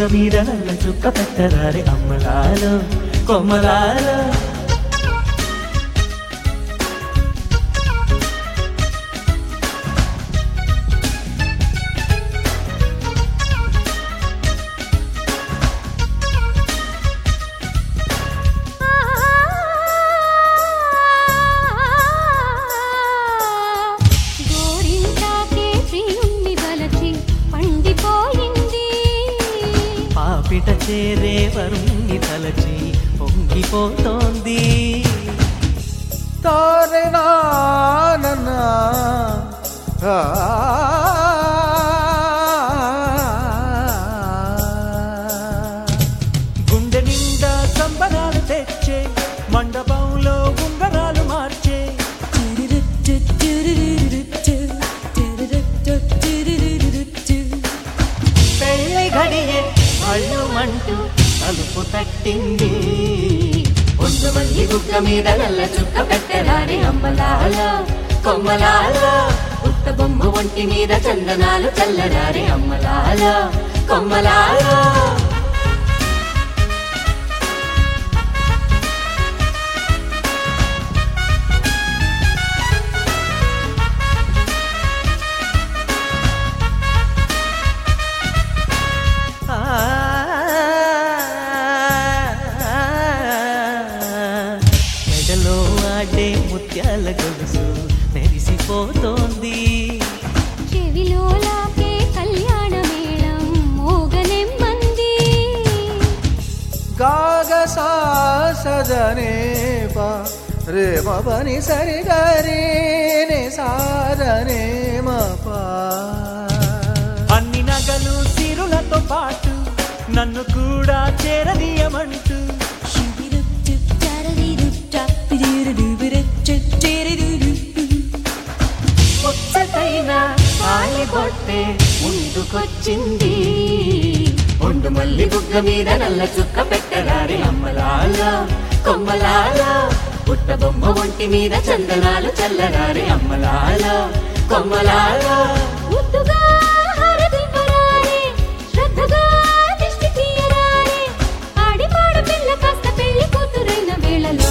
మీద నల్ల చుక్క పెట్టరారే అమ్మలాలో కొమ్మలాలో గోరింటాకే ప్రియుణ్ణి వలచి పండిపోయింది పాపిట చేరే వరుణ్ణి తలచి పొంగిపోతోంది తారెనా గుండె నిండా సంబరాలు తెచ్చే మండపంలో ఉంగరాలు మార్చే పెళ్లి గడియే అల్లుమంటూ తలుపు తట్టింది ఒండు మంది బుక్క మీద నల్ల చుక్క పెట్టరాని అమ్మలాల కొమ్మలాల పుట్ట బొమ్మ ఒంటి మీద చందనాలు చల్లరాని అమ్మలాల కొమ్మలాల ఆ, మెడలో ఆడే ముత్యాల గొలుసు మెరిసిపోతోంది చెవిలో లాగే కళ్యాణ మేళం మోగనెమ్మంది గాగ సదనే పా రే మని సరి గరి ని సాధనే మపా అన్ని నగలు సిరులతో పాటు నన్ను కూడా చేరదీయమంటూ ముచ్చటైన తాళి బొట్టే ముందుకొచ్చింది ఒండు మల్లి బుగ్గ మీద నల్ల చుక్క పెట్టరాని అమ్మలాల కొమ్మలాల పుట్ట బొమ్మ ఒంటి మీద చందనాలు చల్లరాని అమ్మలాల కొమ్మలాల ముద్దుగా హారతివ్వరారే, శ్రద్ధగా దిష్టి తీయరారే, ఆడిపాడు పిల్ల కాస్త పెళ్లి కూతురైన వేళలో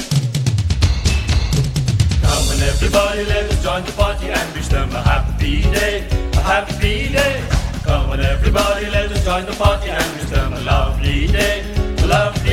Come on everybody, let us join the party and wish them a happy day, a happy day. Come on everybody, let us join the party and wish them a lovely day, a lovely